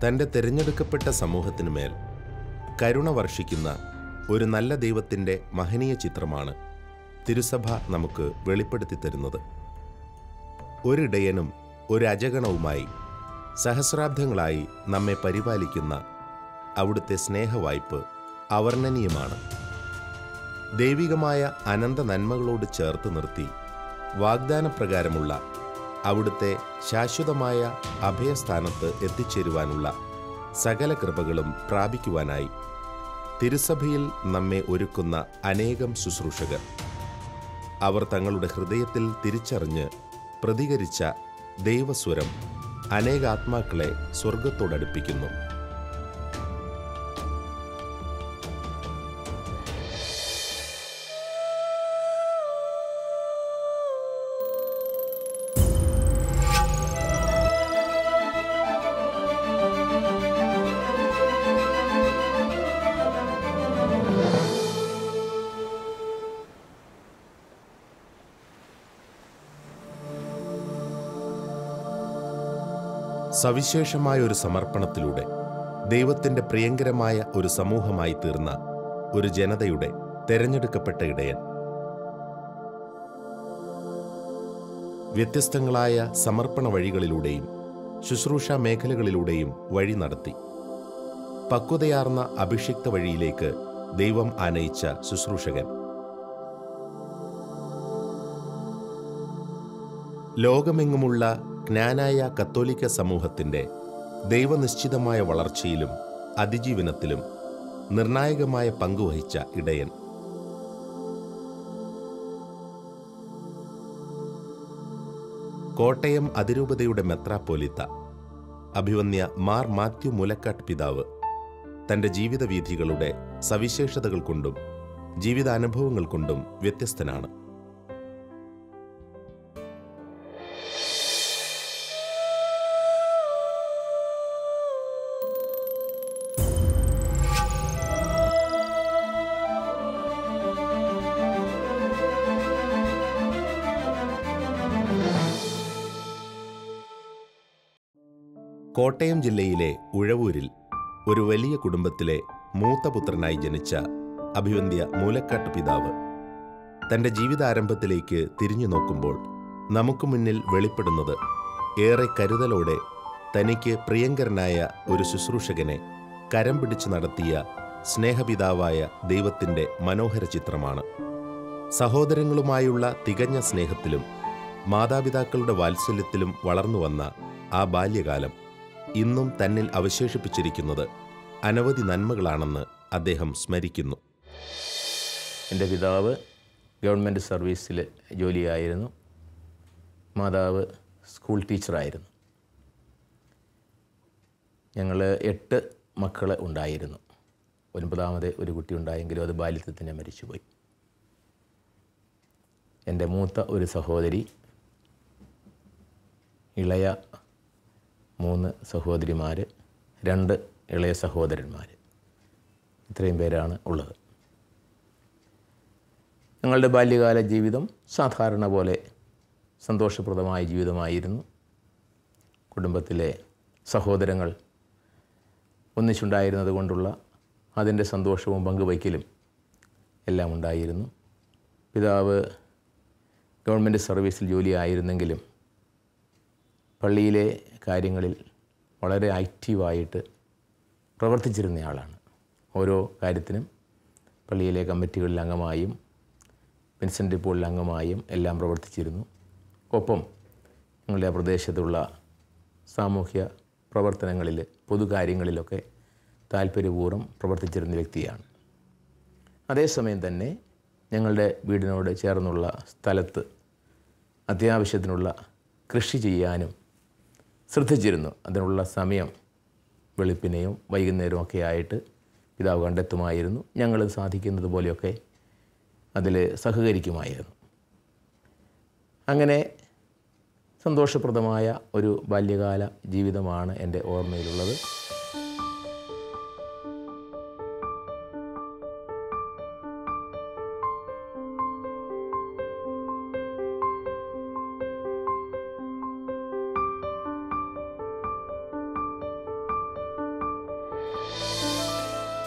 തൻ്റെ തിരഞ്ഞെടുക്കപ്പെട്ട സമൂഹത്തിനു മേൽ കരുണ വർഷിക്കുന്ന ഒരു നല്ല ദൈവത്തിൻ്റെ മഹനീയ ചിത്രമാണ് തിരുസഭ നമുക്ക് വെളിപ്പെടുത്തി തരുന്നത് ഒരിടയനും ഒരു അജഗണവുമായി സഹസ്രാബ്ദങ്ങളായി നമ്മെ പരിപാലിക്കുന്ന അവിടുത്തെ സ്നേഹവായ്പ് അവർണ്ണനീയമാണ് ദൈവികമായ അനന്ത നന്മകളോട് ചേർത്ത് നിർത്തി വാഗ്ദാനപ്രകാരമുള്ള അവിടുത്തെ ശാശ്വതമായ അഭയസ്ഥാനത്ത് എത്തിച്ചേരുവാനുള്ള സകല കൃപകളും പ്രാപിക്കുവാനായി തിരുസഭയിൽ നമ്മെ ഒരുക്കുന്ന അനേകം ശുശ്രൂഷകർ അവർ തങ്ങളുടെ ഹൃദയത്തിൽ തിരിച്ചറിഞ്ഞ് പ്രതികരിച്ച ദൈവസ്വരം അനേകാത്മാക്കളെ സ്വർഗത്തോടടുപ്പിക്കുന്നു സവിശേഷമായ ഒരു സമർപ്പണത്തിലൂടെ ദൈവത്തിന്റെ പ്രിയങ്കരമായ ഒരു സമൂഹമായി തീർന്ന ഒരു ജനതയുടെ തെരഞ്ഞെടുക്കപ്പെട്ട ഇടയൻ വ്യത്യസ്തങ്ങളായ സമർപ്പണ വഴികളിലൂടെയും ശുശ്രൂഷ മേഖലകളിലൂടെയും വഴി നടത്തി പക്വതയാർന്ന അഭിഷിക്ത വഴിയിലേക്ക് ദൈവം ആനയിച്ച ശുശ്രൂഷകൻ ലോകമെങ്ങുമുള്ള ജ്ഞാനായ കത്തോലിക്ക സമൂഹത്തിന്റെ ദൈവനിശ്ചിതമായ വളർച്ചയിലും അതിജീവനത്തിലും നിർണായകമായ പങ്കുവഹിച്ച ഇടയൻ കോട്ടയം അതിരൂപതയുടെ മെത്രാപ്പോലിത്ത അഭിവന്യ മാർ മാത്യു മുലക്കാട്ട് പിതാവ് തന്റെ ജീവിതവീഥികളുടെ സവിശേഷതകൾ കൊണ്ടും ജീവിതാനുഭവങ്ങൾ കൊണ്ടും വ്യത്യസ്തനാണ് കോട്ടയം ജില്ലയിലെ ഉഴവൂരിൽ ഒരു വലിയ കുടുംബത്തിലെ മൂത്ത പുത്രനായി ജനിച്ച അഭിവന്ധ്യ മൂലക്കാട്ട് പിതാവ് തന്റെ ജീവിതാരംഭത്തിലേക്ക് തിരിഞ്ഞു നോക്കുമ്പോൾ നമുക്ക് മുന്നിൽ വെളിപ്പെടുന്നത് ഏറെ കരുതലോടെ തനിക്ക് പ്രിയങ്കരനായ ഒരു ശുശ്രൂഷകനെ കരം പിടിച്ചു നടത്തിയ സ്നേഹപിതാവായ ദൈവത്തിന്റെ മനോഹര ചിത്രമാണ് സഹോദരങ്ങളുമായുള്ള തികഞ്ഞ സ്നേഹത്തിലും മാതാപിതാക്കളുടെ വാത്സല്യത്തിലും വളർന്നു വന്ന ആ ബാല്യകാലം ഇന്നും തന്നിൽ അവശേഷിപ്പിച്ചിരിക്കുന്നത് അനവധി നന്മകളാണെന്ന് അദ്ദേഹം സ്മരിക്കുന്നു എൻ്റെ പിതാവ് ഗവൺമെൻറ് സർവീസിൽ ജോലിയായിരുന്നു മാതാവ് സ്കൂൾ ടീച്ചറായിരുന്നു ഞങ്ങൾ എട്ട് മക്കൾ ഉണ്ടായിരുന്നു ഒൻപതാമത് ഒരു കുട്ടി ഉണ്ടായെങ്കിലും അത് ബാല്യത്തിൽ തന്നെ മരിച്ചുപോയി എൻ്റെ മൂത്ത ഒരു സഹോദരി ഇളയ മൂന്ന് സഹോദരിമാർ രണ്ട് ഇളയ സഹോദരന്മാർ ഇത്രയും പേരാണ് ഉള്ളത് ഞങ്ങളുടെ ബാല്യകാല ജീവിതം സാധാരണ പോലെ സന്തോഷപ്രദമായ ജീവിതമായിരുന്നു കുടുംബത്തിലെ സഹോദരങ്ങൾ ഒന്നിച്ചുണ്ടായിരുന്നത് കൊണ്ടുള്ള അതിൻ്റെ സന്തോഷവും പങ്കുവയ്ക്കലും എല്ലാം ഉണ്ടായിരുന്നു പിതാവ് ഗവൺമെൻറ് സർവീസിൽ ജോലിയായിരുന്നെങ്കിലും പള്ളിയിലെ കാര്യങ്ങളിൽ വളരെ ആക്റ്റീവായിട്ട് പ്രവർത്തിച്ചിരുന്നയാളാണ് ഓരോ കാര്യത്തിനും പള്ളിയിലെ കമ്മിറ്റികളിൽ അംഗമായും വിൻസെൻ്റ് പോളിൽ അംഗമായും എല്ലാം പ്രവർത്തിച്ചിരുന്നു ഒപ്പം ഞങ്ങളുടെ പ്രദേശത്തുള്ള സാമൂഹ്യ പ്രവർത്തനങ്ങളിൽ പൊതുകാര്യങ്ങളിലൊക്കെ താല്പര്യപൂർവ്വം പ്രവർത്തിച്ചിരുന്ന വ്യക്തിയാണ് അതേസമയം തന്നെ ഞങ്ങളുടെ വീടിനോട് ചേർന്നുള്ള സ്ഥലത്ത് അത്യാവശ്യത്തിനുള്ള കൃഷി ചെയ്യാനും ശ്രദ്ധിച്ചിരുന്നു അതിനുള്ള സമയം വെളുപ്പിനെയും വൈകുന്നേരവും ഒക്കെ ആയിട്ട് പിതാവ് കണ്ടെത്തുമായിരുന്നു ഞങ്ങൾ സാധിക്കുന്നത് പോലെയൊക്കെ അതിൽ സഹകരിക്കുമായിരുന്നു അങ്ങനെ സന്തോഷപ്രദമായ ഒരു ബാല്യകാല ജീവിതമാണ് എൻ്റെ ഓർമ്മയിലുള്ളത്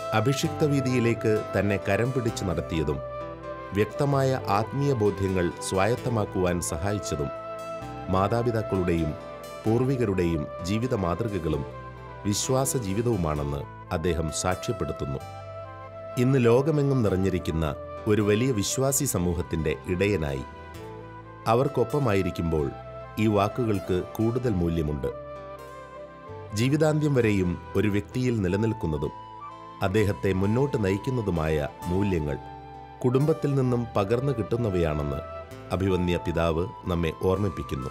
അഭിഷിക്ത വീതിയിലേക്ക് തന്നെ കരം പിടിച്ച് നടത്തിയതും വ്യക്തമായ ആത്മീയ ബോധ്യങ്ങൾ സ്വായത്തമാക്കുവാൻ സഹായിച്ചതും മാതാപിതാക്കളുടെയും പൂർവികരുടെയും ജീവിത മാതൃകകളും വിശ്വാസ ജീവിതവുമാണെന്ന് അദ്ദേഹം സാക്ഷ്യപ്പെടുത്തുന്നു ഇന്ന് ലോകമെങ്ങും നിറഞ്ഞിരിക്കുന്ന ഒരു വലിയ വിശ്വാസി സമൂഹത്തിന്റെ ഇടയനായി അവർക്കൊപ്പമായിരിക്കുമ്പോൾ ഈ വാക്കുകൾക്ക് കൂടുതൽ മൂല്യമുണ്ട് ജീവിതാന്ത്യം വരെയും ഒരു വ്യക്തിയിൽ നിലനിൽക്കുന്നതും അദ്ദേഹത്തെ മുന്നോട്ട് നയിക്കുന്നതുമായ മൂല്യങ്ങൾ കുടുംബത്തിൽ നിന്നും പകർന്നു കിട്ടുന്നവയാണെന്ന് അഭിവന്യ പിതാവ് നമ്മെ ഓർമ്മിപ്പിക്കുന്നു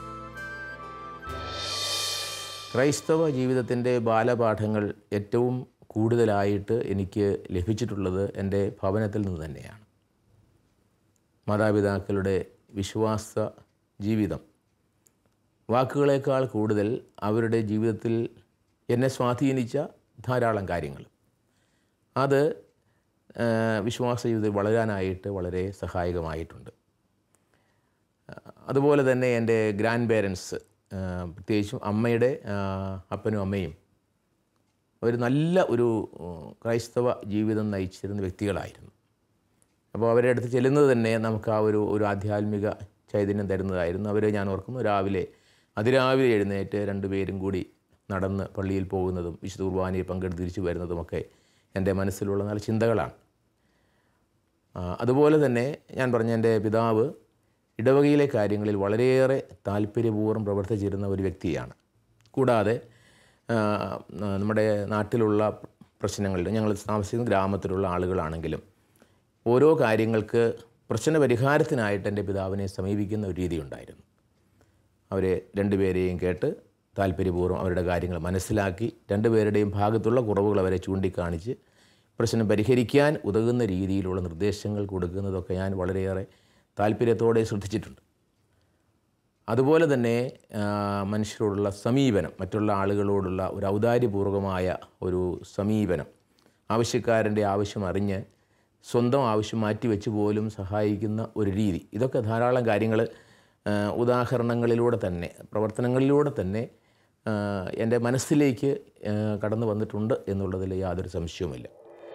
ക്രൈസ്തവ ജീവിതത്തിൻ്റെ ബാലപാഠങ്ങൾ ഏറ്റവും കൂടുതലായിട്ട് എനിക്ക് ലഭിച്ചിട്ടുള്ളത് എൻ്റെ ഭവനത്തിൽ നിന്ന് തന്നെയാണ് മാതാപിതാക്കളുടെ വിശ്വാസ ജീവിതം വാക്കുകളേക്കാൾ കൂടുതൽ അവരുടെ ജീവിതത്തിൽ എന്നെ സ്വാധീനിച്ച ധാരാളം കാര്യങ്ങൾ അത് ആ, വിശ്വാസ ജീവിതത്തിൽ വളരാനായിട്ട് വളരെ സഹായകമായിട്ടുണ്ട് അതുപോലെ തന്നെ എൻ്റെ ഗ്രാൻഡ് പേരൻസ് പ്രത്യേകിച്ചും അമ്മയുടെ ആ, അപ്പനും അമ്മയും ഒരു നല്ല ഒരു ഉം, ക്രൈസ്തവ ജീവിതം നയിച്ചിരുന്ന വ്യക്തികളായിരുന്നു അപ്പോൾ അവരുടെ അടുത്ത് ചെല്ലുന്നത് തന്നെ നമുക്ക് ആ ഒരു ഒരു ആധ്യാത്മിക ചൈതന്യം തരുന്നതായിരുന്നു അവരെ ഞാൻ ഓർക്കുന്നു രാവിലെ അതിരാവിലെ എഴുന്നേറ്റ് രണ്ടുപേരും കൂടി നടന്ന് പള്ളിയിൽ പോകുന്നതും വിശുദ്ധ കുർബാനയിൽ പങ്കെടുത്ത് തിരിച്ചു വരുന്നതുമൊക്കെ എൻ്റെ മനസ്സിലുള്ള നല്ല ചിന്തകളാണ് ആ, അതുപോലെ തന്നെ ഞാൻ പറഞ്ഞ എൻ്റെ പിതാവ് ഇടവകയിലെ കാര്യങ്ങളിൽ വളരെയേറെ താല്പര്യപൂർവ്വം പ്രവർത്തിച്ചിരുന്ന ഒരു വ്യക്തിയാണ് കൂടാതെ ആ, നമ്മുടെ നാട്ടിലുള്ള പ്രശ്നങ്ങളിൽ ഞങ്ങൾ താമസിക്കുന്ന ഗ്രാമത്തിലുള്ള ആളുകളാണെങ്കിലും ഓരോ കാര്യങ്ങൾക്ക് പ്രശ്ന പരിഹാരത്തിനായിട്ട് എൻ്റെ പിതാവിനെ സമീപിക്കുന്ന ഒരു രീതി ഉണ്ടായിരുന്നു അവരെ രണ്ടുപേരെയും കേട്ട് താല്പര്യപൂർവ്വം അവരുടെ കാര്യങ്ങൾ മനസ്സിലാക്കി രണ്ടുപേരുടെയും ഭാഗത്തുള്ള കുറവുകൾ അവരെ ചൂണ്ടിക്കാണിച്ച് പ്രശ്നം പരിഹരിക്കാൻ ഉതകുന്ന രീതിയിലുള്ള നിർദ്ദേശങ്ങൾ കൊടുക്കുന്നതൊക്കെ ഞാൻ വളരെയേറെ താല്പര്യത്തോടെ ശ്രദ്ധിച്ചിട്ടുണ്ട് അതുപോലെ തന്നെ ആ, മനുഷ്യരോടുള്ള സമീപനം മറ്റുള്ള ആളുകളോടുള്ള ഒരു ഔദാര്യപൂർവകമായ ഒരു സമീപനം ആവശ്യക്കാരൻ്റെ ആവശ്യം അറിഞ്ഞ് സ്വന്തം ആവശ്യം മാറ്റിവെച്ച് പോലും സഹായിക്കുന്ന ഒരു രീതി ഇതൊക്കെ ധാരാളം കാര്യങ്ങൾ ഉദാഹരണങ്ങളിലൂടെ തന്നെ പ്രവർത്തനങ്ങളിലൂടെ തന്നെ ആ, എൻ്റെ മനസ്സിലേക്ക് ആ, കടന്നു വന്നിട്ടുണ്ട് എന്നുള്ളതിൽ യാതൊരു സംശയവുമില്ല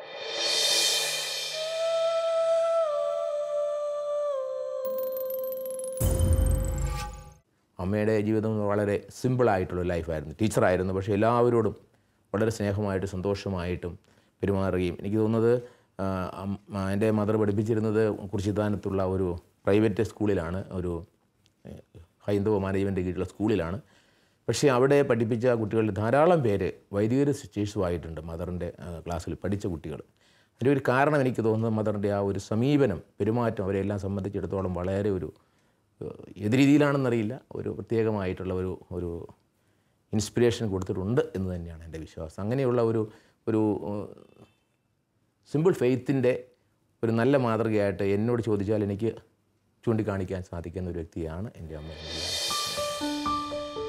അമ്മയുടെ ജീവിതം വളരെ സിമ്പിളായിട്ടുള്ള ലൈഫായിരുന്നു ടീച്ചറായിരുന്നു പക്ഷേ എല്ലാവരോടും വളരെ സ്നേഹമായിട്ടും സന്തോഷമായിട്ടും പെരുമാറുകയും എനിക്ക് തോന്നുന്നത് ആ, അം- എൻ്റെ മദർ പഠിപ്പിച്ചിരുന്നത് കുറിച്ചിത്താനത്തുള്ള ഒരു പ്രൈവറ്റ് സ്കൂളിലാണ് ഒരു ഏഹ്, ഹൈന്ദവ മാനേജ്മെൻറ്റ് കീഴിലുള്ള സ്കൂളിലാണ് പക്ഷേ അവിടെ പഠിപ്പിച്ച കുട്ടികളിൽ ധാരാളം പേര് വൈദികർ സിസ്റ്റേഴ്സും ആയിട്ടുണ്ട് മദറിൻ്റെ ക്ലാസ്സിൽ പഠിച്ച കുട്ടികൾ അതിൻ്റെ ഒരു കാരണം എനിക്ക് തോന്നുന്നത് മദറിൻ്റെ ആ ഒരു സമീപനം പെരുമാറ്റം അവരെല്ലാം സംബന്ധിച്ചിടത്തോളം വളരെ ഒരു ഏഹ്, ഏത് രീതിയിലാണെന്നറിയില്ല ഒരു പ്രത്യേകമായിട്ടുള്ള ഒരു ഒരു ഇൻസ്പിറേഷൻ കൊടുത്തിട്ടുണ്ട് എന്ന് തന്നെയാണ് എൻ്റെ വിശ്വാസം അങ്ങനെയുള്ള ഒരു ഒരു ഏഹ്, സിമ്പിൾ ഫെയ്ത്തിൻ്റെ ഒരു നല്ല മാതൃകയായിട്ട് എന്നോട് ചോദിച്ചാൽ എനിക്ക് ചൂണ്ടിക്കാണിക്കാൻ സാധിക്കുന്ന ഒരു വ്യക്തിയാണ് എൻ്റെ അമ്മ എന്ന് വിചാരിക്കുന്നു.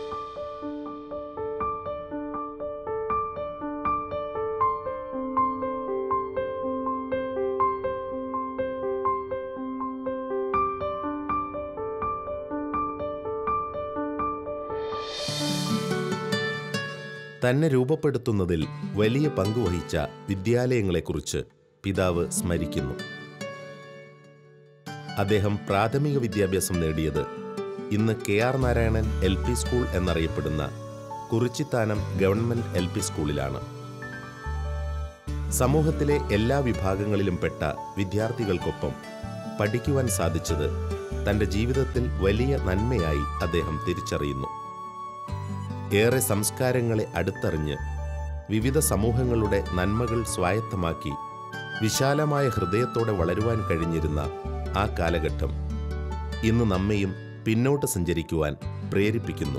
തന്നെ രൂപപ്പെടുത്തുന്നതിൽ വലിയ പങ്കുവഹിച്ച വിദ്യാലയങ്ങളെക്കുറിച്ച് പിതാവ് സ്മരിക്കുന്നു അദ്ദേഹം പ്രാഥമിക വിദ്യാഭ്യാസം നേടിയത് ഇന്ന് K R Narayanan L P school എന്നറിയപ്പെടുന്ന കുറിച്ചിത്താനം ഗവൺമെന്റ് എൽ പി സ്കൂളിലാണ് സമൂഹത്തിലെ എല്ലാ വിഭാഗങ്ങളിലും പെട്ട വിദ്യാർത്ഥികൾക്കൊപ്പം പഠിക്കുവാൻ സാധിച്ചത് തന്റെ ജീവിതത്തിൽ വലിയ നന്മയായി അദ്ദേഹം തിരിച്ചറിയുന്നു ഏറെ സംസ്കാരങ്ങളെ അടുത്തറിഞ്ഞ് വിവിധ സമൂഹങ്ങളുടെ നന്മകൾ സ്വായത്തമാക്കി വിശാലമായ ഹൃദയത്തോടെ വളരുവാൻ കഴിഞ്ഞിരുന്ന ആ കാലഘട്ടം ഇന്ന് നമ്മെയും പിന്നോട്ട് സഞ്ചരിക്കുവാൻ പ്രേരിപ്പിക്കുന്നു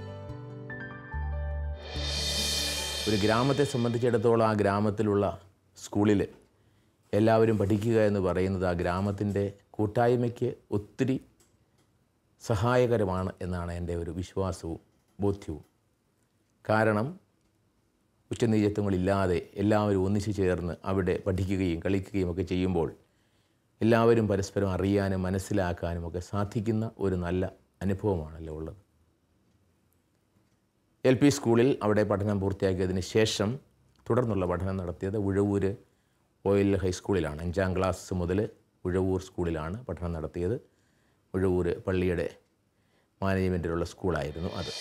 ഒരു ഗ്രാമത്തെ സംബന്ധിച്ചിടത്തോളം ആ ഗ്രാമത്തിലുള്ള സ്കൂളിൽ എല്ലാവരും പഠിക്കുക എന്ന് പറയുന്നത് ആ ഗ്രാമത്തിൻ്റെ കൂട്ടായ്മയ്ക്ക് ഒത്തിരി സഹായകരമാണ് എന്നാണ് എൻ്റെ ഒരു വിശ്വാസവും ബോധ്യവും കാരണം ഉച്ചനീചത്വങ്ങളില്ലാതെ എല്ലാവരും ഒന്നിച്ചു ചേർന്ന് അവിടെ പഠിക്കുകയും കളിക്കുകയും ഒക്കെ ചെയ്യുമ്പോൾ എല്ലാവരും പരസ്പരം അറിയാനും മനസ്സിലാക്കാനും ഒക്കെ സാധിക്കുന്ന ഒരു നല്ല അനുഭവമാണല്ലോ ഉള്ളത് എൽ പി സ്കൂളിൽ അവിടെ പഠനം പൂർത്തിയാക്കിയതിന് ശേഷം തുടർന്നുള്ള പഠനം നടത്തിയത് ഉഴവൂര് ഓയിൽ ഹൈസ്കൂളിലാണ് അഞ്ചാം ക്ലാസ് മുതൽ ഉഴവൂർ സ്കൂളിലാണ് പഠനം നടത്തിയത് ഉഴവൂർ പള്ളിയുടെ മാനേജ്മെൻറ്റിലുള്ള സ്കൂളായിരുന്നു അത്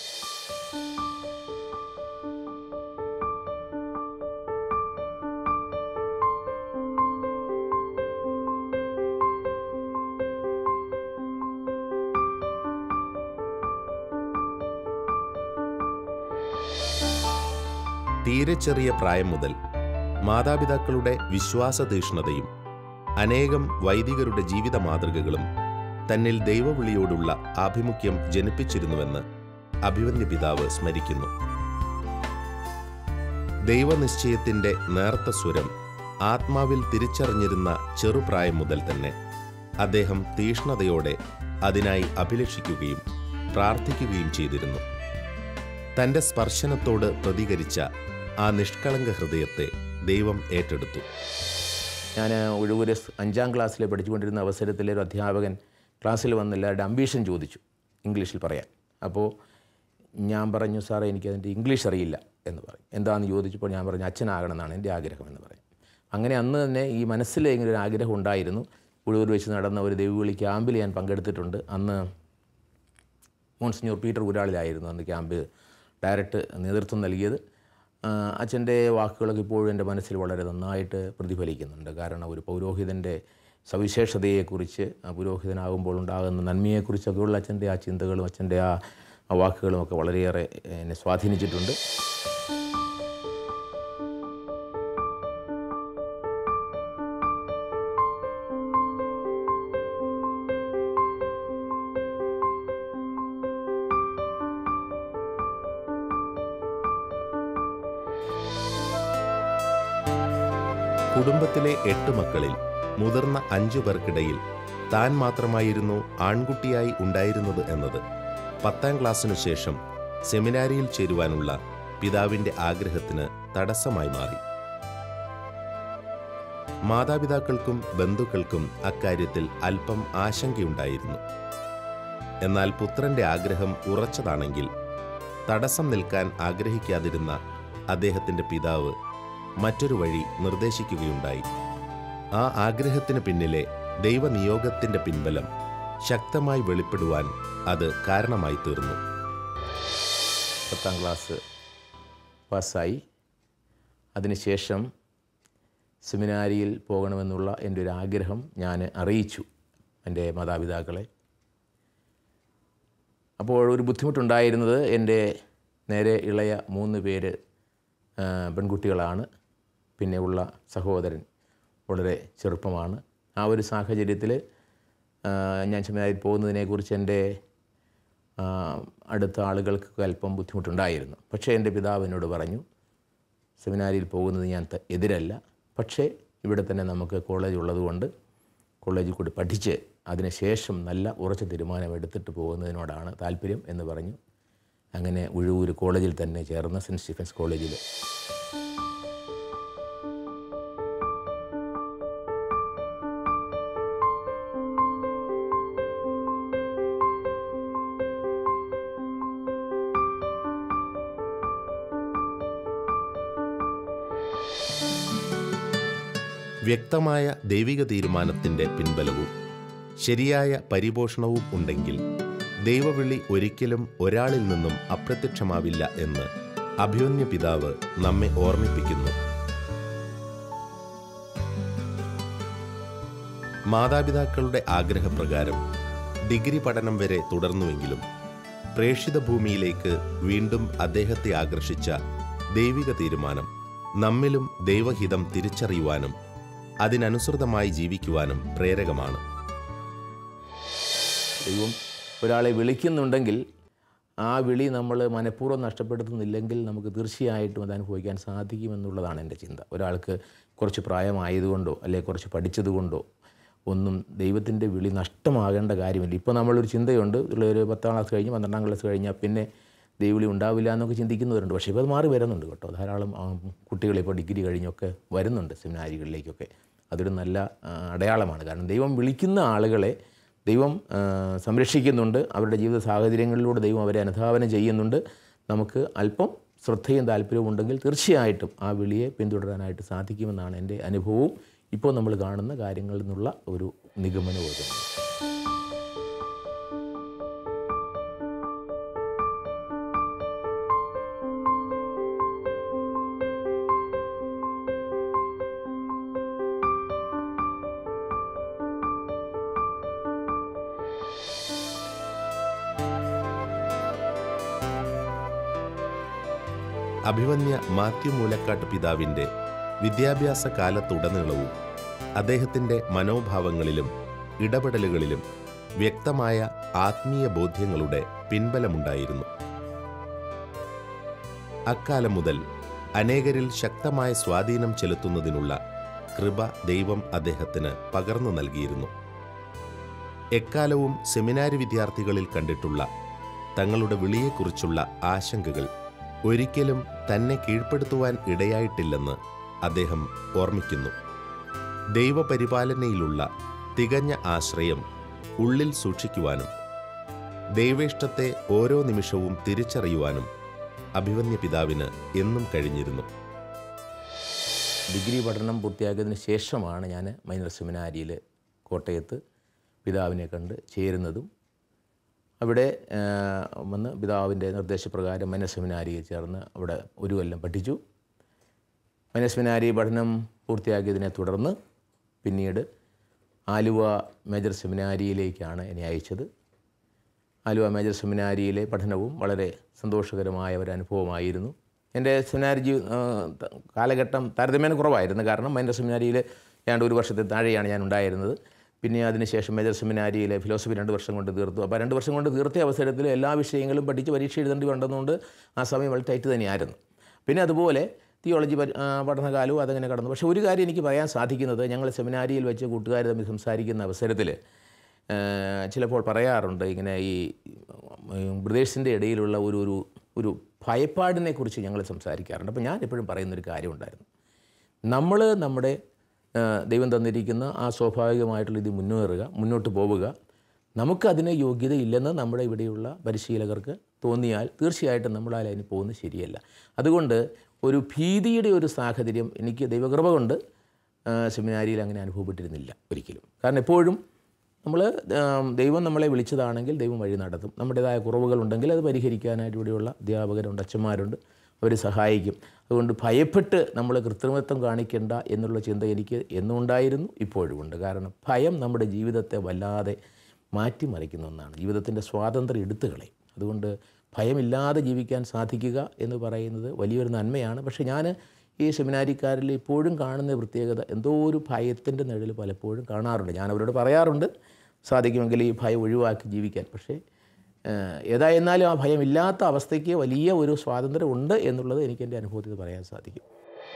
തീരെ ചെറിയ പ്രായം മുതൽ മാതാപിതാക്കളുടെ വിശ്വാസതീഷ്ണതയും അനേകം വൈദികരുടെ ജീവിത മാതൃകകളും തന്നിൽ ദൈവവിളിയോടുള്ള ആഭിമുഖ്യം ജനിപ്പിച്ചിരുന്നുവെന്ന് അഭിവന്യ പിതാവ് സ്മരിക്കുന്നു ദൈവനിശ്ചയത്തിന്റെ നേർത്ത സ്വരം ആത്മാവിൽ തിരിച്ചറിഞ്ഞിരുന്ന ചെറുപ്രായം മുതൽ തന്നെ അദ്ദേഹം തീഷ്ണതയോടെ അതിനായി അഭിലഷിക്കുകയും പ്രാർത്ഥിക്കുകയും ചെയ്തിരുന്നു തന്റെ സ്പർശനത്തോട് പ്രതികരിച്ച ആ നിഷ്കളങ്ക ഹൃദയത്തെ ദൈവം ഏറ്റെടുത്തു ഞാൻ ഒഴുകൂര് അഞ്ചാം ക്ലാസ്സിൽ പഠിച്ചുകൊണ്ടിരുന്ന അവസരത്തിൽ ഒരു അധ്യാപകൻ ക്ലാസ്സിൽ വന്ന് എല്ലാവരുടെ അംബീഷൻ ചോദിച്ചു ഇംഗ്ലീഷിൽ പറയാൻ അപ്പോൾ ഞാൻ പറഞ്ഞു സാറേ എനിക്കതിൻ്റെ ഇംഗ്ലീഷ് അറിയില്ല എന്ന് പറയും എന്താണെന്ന് ചോദിച്ചപ്പോൾ ഞാൻ പറഞ്ഞു അച്ഛനാകണം എന്നാണ് എൻ്റെ ആഗ്രഹം എന്ന് പറയും അങ്ങനെ അന്ന് തന്നെ ഈ മനസ്സിൽ ഇങ്ങനെ ഒരു ആഗ്രഹം ഉണ്ടായിരുന്നു ഉഴൂർ വെച്ച് നടന്ന ഒരു ദൈവവിളി ക്യാമ്പിൽ ഞാൻ പങ്കെടുത്തിട്ടുണ്ട് അന്ന് മോൺസിഞ്ഞൂർ പീറ്റർ ഉരാളിലായിരുന്നു അന്ന് ക്യാമ്പ് ഡയറക്റ്റ് നേതൃത്വം നൽകിയത് ആ, അച്ഛൻ്റെ വാക്കുകളൊക്കെ ഇപ്പോഴും എൻ്റെ മനസ്സിൽ വളരെ നന്നായിട്ട് പ്രതിഫലിക്കുന്നുണ്ട് കാരണം ഒരു പൗരോഹിതൻ്റെ സവിശേഷതയെക്കുറിച്ച് ആ പുരോഹിതനാകുമ്പോൾ ഉണ്ടാകുന്ന നന്മയെക്കുറിച്ചൊക്കെയുള്ള അച്ഛൻ്റെ ആ ചിന്തകളും അച്ഛൻ്റെ ആ ആ വാക്കുകളും ഒക്കെ വളരെയേറെ എന്നെ സ്വാധീനിച്ചിട്ടുണ്ട് കുടുംബത്തിലെ എട്ട് മക്കളിൽ മുതിർന്ന അഞ്ചു പേർക്കിടയിൽ താൻ മാത്രമായിരുന്നു ആൺകുട്ടിയായി ഉണ്ടായിരുന്നത് എന്നത് പത്താം ക്ലാസ്സിനു ശേഷം സെമിനാരിയിൽ ചേരുവാനുള്ള പിതാവിന്റെ ആഗ്രഹത്തിന് തടസ്സമായി മാറി മാതാപിതാക്കൾക്കും ബന്ധുക്കൾക്കും അക്കാര്യത്തിൽ അല്പം ആശങ്കയുണ്ടായിരുന്നു എന്നാൽ പുത്രന്റെ ആഗ്രഹം ഉറച്ചതാണെങ്കിൽ തടസ്സം നിൽക്കാൻ ആഗ്രഹിക്കാതിരുന്ന അദ്ദേഹത്തിന്റെ പിതാവ് മറ്റൊരു വഴി നിർദ്ദേശിക്കുകയുണ്ടായി ആ ആഗ്രഹത്തിന് പിന്നിലെ ദൈവനിയോഗത്തിന്റെ പിൻബലം ശക്തമായി വെളിപ്പെടുവാൻ അത് കാരണമായി തീർന്നു പത്താം ക്ലാസ് പാസ്സായി അതിനുശേഷം സെമിനാരിയിൽ പോകണമെന്നുള്ള എൻ്റെ ഒരു ആഗ്രഹം ഞാൻ അറിയിച്ചു എൻ്റെ മാതാപിതാക്കളെ അപ്പോൾ ഒരു ബുദ്ധിമുട്ടുണ്ടായിരുന്നത് എൻ്റെ നേരെ ഇളയ മൂന്ന് പേര് ആ, പെൺകുട്ടികളാണ് പിന്നെ ഉള്ള സഹോദരൻ വളരെ ചെറുപ്പമാണ് ആ ഒരു സാഹചര്യത്തിൽ ഞാൻ സെമിനാരിൽ പോകുന്നതിനെക്കുറിച്ച് എൻ്റെ ആ, അടുത്ത ആളുകൾക്ക് അല്പം ബുദ്ധിമുട്ടുണ്ടായിരുന്നു പക്ഷേ എൻ്റെ പിതാവ് എന്നോട് പറഞ്ഞു സെമിനാരിയിൽ പോകുന്നത് ഞാൻ ത- എതിരല്ല പക്ഷേ ഇവിടെ തന്നെ നമുക്ക് കോളേജ് ഉള്ളതുകൊണ്ട് കോളേജിൽ കൂടി പഠിച്ച് അതിനുശേഷം നല്ല ഉറച്ച തീരുമാനം എടുത്തിട്ട് പോകുന്നതിനോടാണ് താല്പര്യം എന്ന് പറഞ്ഞു അങ്ങനെ ഉഴൂർ കോളേജിൽ തന്നെ ചേർന്ന സെൻറ്റ് സ്റ്റീഫൻസ് കോളേജിൽ വ്യക്തമായ ദൈവിക തീരുമാനത്തിന്റെ പിൻബലവും ശരിയായ പരിപോഷണവും ഉണ്ടെങ്കിൽ ദൈവവിളി ഒരിക്കലും ഒരാളിൽ നിന്നും അപ്രത്യക്ഷമാവില്ല എന്ന് അഭിമന്യ പിതാവ് നമ്മെ ഓർമ്മിപ്പിക്കുന്നു മാതാപിതാക്കളുടെ ആഗ്രഹപ്രകാരം ഡിഗ്രി പഠനം വരെ തുടർന്നുവെങ്കിലും പ്രേക്ഷിത ഭൂമിയിലേക്ക് വീണ്ടും അദ്ദേഹത്തെ ആകർഷിച്ച ദൈവിക തീരുമാനം നമ്മിലും ദൈവഹിതം തിരിച്ചറിയുവാനും അതിനനുസൃതമായി ജീവിക്കുവാനും പ്രേരകമാണ് ദൈവം ഒരാളെ വിളിക്കുന്നുണ്ടെങ്കിൽ ആ വിളി നമ്മൾ മനഃപൂർവ്വം നഷ്ടപ്പെടുത്തുന്നില്ലെങ്കിൽ നമുക്ക് തീർച്ചയായിട്ടും അത് അനുഭവിക്കാൻ സാധിക്കുമെന്നുള്ളതാണ് എൻ്റെ ചിന്ത ഒരാൾക്ക് കുറച്ച് പ്രായമായതുകൊണ്ടോ അല്ലെങ്കിൽ കുറച്ച് പഠിച്ചതുകൊണ്ടോ ഒന്നും ദൈവത്തിൻ്റെ വിളി നഷ്ടമാകേണ്ട കാര്യമില്ല ഇപ്പോൾ നമ്മളൊരു ചിന്തയുണ്ട് ഒരു പത്താം ക്ലാസ് കഴിഞ്ഞ് പന്ത്രണ്ടാം ക്ലാസ് കഴിഞ്ഞാൽ പിന്നെ ദൈവവിളി ഉണ്ടാവില്ല എന്നൊക്കെ ചിന്തിക്കുന്നവരുണ്ട് പക്ഷേ ഇപ്പോൾ അത് മാറി വരുന്നുണ്ട് കേട്ടോ ധാരാളം ആ, കുട്ടികൾ ഇപ്പോൾ ഡിഗ്രി കഴിഞ്ഞൊക്കെ വരുന്നുണ്ട് സെമിനാരികളിലേക്കൊക്കെ അതൊരു നല്ല ആ, അടയാളമാണ് കാരണം ദൈവം വിളിക്കുന്ന ആളുകളെ ദൈവം ആ, സംരക്ഷിക്കുന്നുണ്ട് അവരുടെ ജീവിത സാഹചര്യങ്ങളിലൂടെ ദൈവം അവരെ അനുധാവനം ചെയ്യുന്നുണ്ട് നമുക്ക് അല്പം ശ്രദ്ധയും താല്പര്യവും ഉണ്ടെങ്കിൽ തീർച്ചയായിട്ടും ആ വിളിയെ പിന്തുടരാനായിട്ട് സാധിക്കുമെന്നാണ് എൻ്റെ അനുഭവവും ഇപ്പോൾ നമ്മൾ കാണുന്ന കാര്യങ്ങളിൽ നിന്നുള്ള ഒരു നിഗമനം ഒതുങ്ങും അഭിമന്യ മാത്യു മൂലക്കാട്ട് പിതാവിൻ്റെ വിദ്യാഭ്യാസ കാലത്തുടനീളവും അദ്ദേഹത്തിൻ്റെ മനോഭാവങ്ങളിലും ഇടപെടലുകളിലും വ്യക്തമായ ആത്മീയ ബോധ്യങ്ങളുടെ പിൻബലമുണ്ടായിരുന്നു അക്കാലം മുതൽ അനേകരിൽ ശക്തമായ സ്വാധീനം ചെലുത്തുന്നതിനുള്ള കൃപ ദൈവം അദ്ദേഹത്തിന് പകർന്നു നൽകിയിരുന്നു എക്കാലവും സെമിനാരി വിദ്യാർത്ഥികളിൽ കണ്ടിട്ടുള്ള തങ്ങളുടെ വിളിയെക്കുറിച്ചുള്ള ആശങ്കകൾ ഒരിക്കലും തന്നെ കീഴ്പ്പെടുത്തുവാൻ ഇടയായിട്ടില്ലെന്ന് അദ്ദേഹം ഓർമ്മിക്കുന്നു ദൈവപരിപാലനയിലുള്ള തികഞ്ഞ ആശ്രയം ഉള്ളിൽ സൂക്ഷിക്കുവാനും ദൈവേഷ്ടത്തെ ഓരോ നിമിഷവും തിരിച്ചറിയുവാനും അഭിവന്യ പിതാവിന് എന്നും കഴിഞ്ഞിരുന്നു ഡിഗ്രി പഠനം പൂർത്തിയാക്കിയതിന് ശേഷമാണ് ഞാൻ മൈനർ സെമിനാരിയിൽ കോട്ടയത്ത് പിതാവിനെ കണ്ട് ചേരുന്നതും അവിടെ ആ, വന്ന് പിതാവിൻ്റെ നിർദ്ദേശപ്രകാരം മൈനർ സെമിനാരിയിൽ ചേർന്ന് അവിടെ ഒരു കൊല്ലം പഠിച്ചു മൈനർ സെമിനാരി പഠനം പൂർത്തിയാക്കിയതിനെ തുടർന്ന് പിന്നീട് ആലുവ മേജർ സെമിനാരിയിലേക്കാണ് എന്നെ അയച്ചത് ആലുവ മേജർ സെമിനാരിയിലെ പഠനവും വളരെ സന്തോഷകരമായ ഒരു അനുഭവമായിരുന്നു എൻ്റെ സെമിനാരി ജീ ആ, ത- കാലഘട്ടം താരതമ്യേന കുറവായിരുന്നു കാരണം മൈനർ സെമിനാരിയിൽ ഏതാണ്ട് ഒരു വർഷത്തെ താഴെയാണ് ഞാൻ ഉണ്ടായിരുന്നത് പിന്നെ അതിനുശേഷം മേജർ സെമിനാരിയിലെ ഫിലോസഫി രണ്ട് വർഷം കൊണ്ട് തീർത്തു അപ്പോൾ രണ്ട് വർഷം കൊണ്ട് തീർത്ത അവസരത്തിൽ എല്ലാ വിഷയങ്ങളും പഠിച്ച് പരീക്ഷ എഴുതേണ്ടി വന്നതുകൊണ്ട് ആ സമയം വളരെ ടൈറ്റ് തന്നെയായിരുന്നു പിന്നെ അതുപോലെ തിയോളജി പരി- ആ, പഠനകാലവും അതങ്ങനെ കടന്നു പക്ഷേ ഒരു കാര്യം എനിക്ക് പറയാൻ സാധിക്കുന്നത് ഞങ്ങൾ സെമിനാരിയിൽ വെച്ച് കൂട്ടുകാർ തമ്മിൽ സംസാരിക്കുന്ന അവസരത്തിൽ ചിലപ്പോൾ പറയാറുണ്ട് ഇങ്ങനെ ഈ ബ്രദേഴ്സിൻ്റെ ഇടയിലുള്ള ഒരു ഒരു ഒരു ഭയപ്പാടിനെ കുറിച്ച് ഞങ്ങൾ സംസാരിക്കാറുണ്ട് അപ്പോൾ ഞാൻ എപ്പോഴും പറയുന്നൊരു കാര്യമുണ്ടായിരുന്നു നമ്മൾ നമ്മുടെ ആ, ദൈവം തന്നിരിക്കുന്ന ആ സ്വാഭാവികമായിട്ടുള്ള ഇത് മുന്നേറുക മുന്നോട്ട് പോവുക നമുക്കതിന് യോഗ്യതയില്ലെന്ന് നമ്മുടെ ഇവിടെയുള്ള പരിശീലകർക്ക് തോന്നിയാൽ തീർച്ചയായിട്ടും നമ്മളാൽ അതിന് പോകുന്നത് ശരിയല്ല അതുകൊണ്ട് ഒരു ഭീതിയുടെ ഒരു സാഹചര്യം എനിക്ക് ദൈവകൃപ കൊണ്ട് ആ, സെമിനാരിയിൽ അങ്ങനെ അനുഭവപ്പെട്ടിരുന്നില്ല ഒരിക്കലും കാരണം എപ്പോഴും നമ്മൾ ദൈവം നമ്മളെ വിളിച്ചതാണെങ്കിൽ ദൈവം വഴി നടത്തും നമ്മുടേതായ കുറവുകളുണ്ടെങ്കിൽ അത് പരിഹരിക്കാനായിട്ട് ഇവിടെയുള്ള അധ്യാപകരുണ്ട് അച്ഛന്മാരുണ്ട് അവർ സഹായിക്കും അതുകൊണ്ട് ഭയപ്പെട്ട് നമ്മൾ കൃത്രിമത്വം കാണിക്കേണ്ട എന്നുള്ള ചിന്ത എനിക്ക് എന്നും ഉണ്ടായിരുന്നു ഇപ്പോഴും ഉണ്ട് കാരണം ഭയം നമ്മുടെ ജീവിതത്തെ വല്ലാതെ മാറ്റിമറിക്കുന്ന ഒന്നാണ് ജീവിതത്തിൻ്റെ സ്വാതന്ത്ര്യം എടുത്തു കളയും അതുകൊണ്ട് ഭയമില്ലാതെ ജീവിക്കാൻ സാധിക്കുക എന്ന് പറയുന്നത് വലിയൊരു നന്മയാണ് പക്ഷേ ഞാൻ ഈ സെമിനാരിക്കാരിൽ ഇപ്പോഴും കാണുന്ന പ്രത്യേകത എന്തോ ഒരു ഭയത്തിൻ്റെ നിഴൽ പലപ്പോഴും കാണാറുണ്ട് ഞാൻ അവരോട് പറയാറുണ്ട് സാധിക്കുമെങ്കിൽ ഈ ഭയം ഒഴിവാക്കി ജീവിക്കാൻ പക്ഷേ ഏഹ്, ഏതായിരുന്നാലും ആ ഭയമില്ലാത്ത അവസ്ഥയ്ക്ക് വലിയ ഒരു സ്വാതന്ത്ര്യം ഉണ്ട് എന്നുള്ളത് എനിക്ക് എൻ്റെ അനുഭവത്തിൽ പറയാൻ സാധിക്കും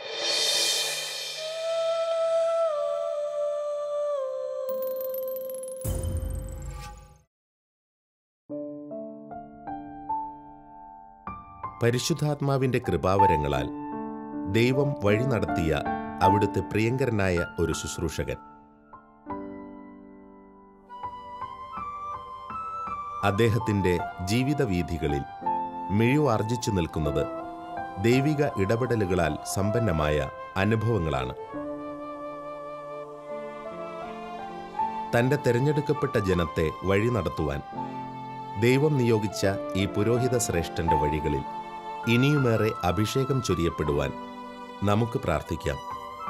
പരിശുദ്ധാത്മാവിന്റെ കൃപാവരങ്ങളാൽ ദൈവം വഴി നടത്തിയ അവിടുത്തെ പ്രിയങ്കരനായ ഒരു ശുശ്രൂഷകൻ അദ്ദേഹത്തിന്റെ ജീവിതവീഥികളിൽ മിഴിവാർജിച്ചു നിൽക്കുന്നത് ദൈവിക ഇടപെടലുകളാൽ സമ്പന്നമായ അനുഭവങ്ങളാണ് തന്റെ തെരഞ്ഞെടുക്കപ്പെട്ട ജനത്തെ വഴി നടത്തുവാൻ ദൈവം നിയോഗിച്ച ഈ പുരോഹിത ശ്രേഷ്ഠന്റെ വഴികളിൽ ഇനിയുമേറെ അഭിഷേകം ചൊരിയപ്പെടുവാൻ നമുക്ക് പ്രാർത്ഥിക്കാം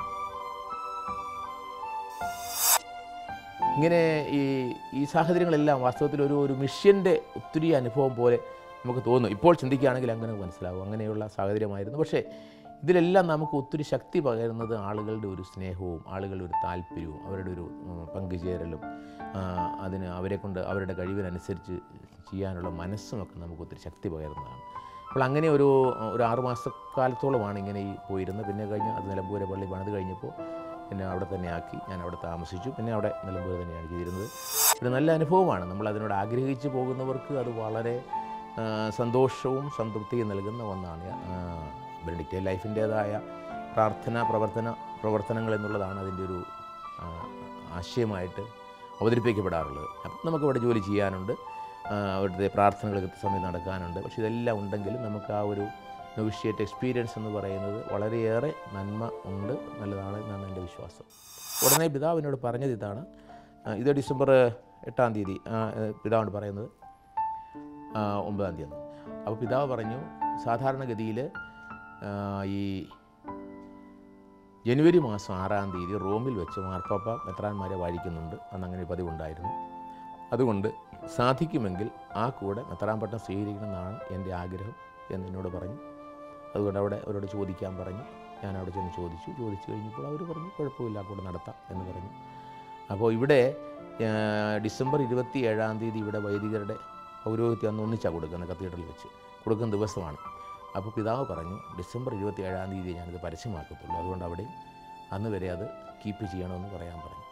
ഇങ്ങനെ ഈ ഈ സാഹചര്യങ്ങളെല്ലാം വാസ്തവത്തിൽ ഒരു ഒരു മിഷ്യൻ്റെ ഒത്തിരി അനുഭവം പോലെ നമുക്ക് തോന്നും ഇപ്പോൾ ചിന്തിക്കുകയാണെങ്കിൽ അങ്ങനെ മനസ്സിലാവും അങ്ങനെയുള്ള സാഹചര്യമായിരുന്നു പക്ഷേ ഇതിലെല്ലാം നമുക്ക് ഒത്തിരി ശക്തി പകരുന്നത് ആളുകളുടെ ഒരു സ്നേഹവും ആളുകളുടെ ഒരു താല്പര്യവും അവരുടെ ഒരു ഉം, പങ്കുചേരലും ആ, അതിന് അവരെ കൊണ്ട് അവരുടെ കഴിവിനനുസരിച്ച് ചെയ്യാനുള്ള മനസ്സുമൊക്കെ നമുക്ക് ഒത്തിരി ശക്തി പകരുന്നതാണ് അപ്പോൾ അങ്ങനെ ഒരു ഒരു ആറുമാസക്കാലത്തോളമാണ് ഇങ്ങനെ ഈ പോയിരുന്നത് പിന്നെ കഴിഞ്ഞ് അത് നിലമ്പൂരെ പള്ളി പണിത് കഴിഞ്ഞപ്പോൾ എന്നെ അവിടെ തന്നെ ആക്കി ഞാൻ അവിടെ താമസിച്ചു പിന്നെ അവിടെ നിലമ്പൂർ തന്നെയാണ് ചെയ്തിരുന്നത് ഒരു നല്ല അനുഭവമാണ് നമ്മൾ അതിനോട് ആഗ്രഹിച്ച് പോകുന്നവർക്ക് അത് വളരെ ആ, സന്തോഷവും സംതൃപ്തിയും നൽകുന്ന ഒന്നാണ് ബെനഡിക്റ്റ് ലൈഫിൻ്റേതായ പ്രാർത്ഥന പ്രവർത്തന പ്രവർത്തനങ്ങൾ എന്നുള്ളതാണ് അതിൻ്റെ ഒരു ആ, ആശയമായിട്ട് അവതരിപ്പിക്കപ്പെടാറുള്ളത് അപ്പം നമുക്കിവിടെ ജോലി ചെയ്യാനുണ്ട് ആ, അവിടുത്തെ പ്രാർത്ഥനകൾ കൃത്യസമയം നടക്കാനുണ്ട് പക്ഷേ ഇതെല്ലാം ഉണ്ടെങ്കിലും നമുക്ക് ആ ഒരു നൊവിഷ്യേറ്റ് എക്സ്പീരിയൻസ് എന്ന് പറയുന്നത് വളരെയേറെ നന്മ ഉണ്ട് നല്ലതാണ് എന്നാണ് എൻ്റെ വിശ്വാസം ഉടനെ പിതാവ് എന്നോട് പറഞ്ഞത് ഇതാണ് ആ, ഇത് ഡിസംബർ എട്ടാം തീയതി ആ, ഏ, പിതാവാണ് പറയുന്നത് ആ, ഒമ്പതാം തീയതി അപ്പോൾ പിതാവ് പറഞ്ഞു സാധാരണഗതിയിൽ ആ, ഈ ജനുവരി മാസം ആറാം തീയതി റോമിൽ വെച്ച് മാർപ്പാപ്പ മെത്രാന്മാരെ വാഴിക്കുന്നുണ്ട് അന്ന് അങ്ങനെ ഒരു പതിവുണ്ടായിരുന്നു അതുകൊണ്ട് സാധിക്കുമെങ്കിൽ ആ കൂടെ മെത്രാൻ പട്ടം സ്വീകരിക്കണമെന്നാണ് എൻ്റെ ആഗ്രഹം എന്ന് എന്നോട് പറഞ്ഞു അതുകൊണ്ട് അവിടെ അവരോട് ചോദിക്കാൻ പറഞ്ഞു ഞാൻ അവിടെ ചെന്ന് ചോദിച്ചു ചോദിച്ചു കഴിഞ്ഞപ്പോൾ അവർ പറഞ്ഞു കുഴപ്പമില്ല കൂടെ നടത്താം എന്ന് പറഞ്ഞു അപ്പോൾ ഇവിടെ ആ, ഡിസംബർ ഇരുപത്തി ഏഴാം തീയതി ഇവിടെ വൈദികരുടെ പൗരോഹിത്യം അന്ന് ഒന്നിച്ചാണ് കൊടുക്കുന്നത് കത്തീഡ്രലിൽ വെച്ച് കൊടുക്കുന്ന ദിവസമാണ് അപ്പോൾ പിതാവ് പറഞ്ഞു ഡിസംബർ ഇരുപത്തി ഏഴാം തീയതി ഞാനിത് പരസ്യമാക്കത്തുള്ളൂ അതുകൊണ്ട് അവിടെ അന്ന് വരെ അത് കീപ്പ് ചെയ്യണമെന്ന് പറയാൻ പറഞ്ഞു